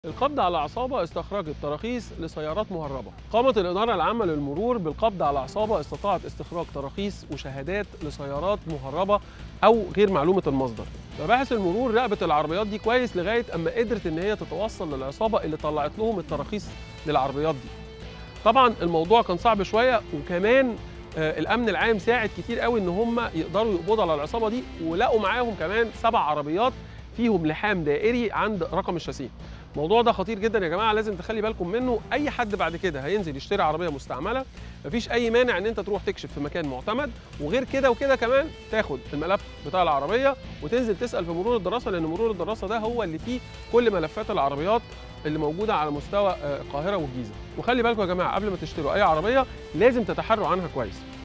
القبض على عصابة استخرجت تراخيص لسيارات مهربة. قامت الإدارة العامة للمرور بالقبض على عصابة استطاعت استخراج تراخيص وشهادات لسيارات مهربة أو غير معلومة المصدر. مباحث المرور راقبت العربيات دي كويس لغاية أما قدرت إن هي تتوصل للعصابة اللي طلعت لهم التراخيص للعربيات دي. طبعا الموضوع كان صعب شوية وكمان آه، الامن العام ساعد كتير قوي ان هم يقدروا يقبضوا على العصابه دي ولقوا معاهم كمان سبع عربيات فيهم لحام دائري عند رقم الشاسيه الموضوع ده خطير جدا يا جماعه لازم تخلي بالكم منه اي حد بعد كده هينزل يشتري عربيه مستعمله مفيش اي مانع ان انت تروح تكشف في مكان معتمد وغير كده وكده كمان تاخد الملف بتاع العربيه وتنزل تسال في مرور الدراسه لان مرور الدراسه ده هو اللي فيه كل ملفات العربيات اللي موجوده على مستوى آه، القاهره والجيزه وخلي بالكم يا جماعه قبل ما تشتروا اي عربيه لازم تتحروا عنها كويس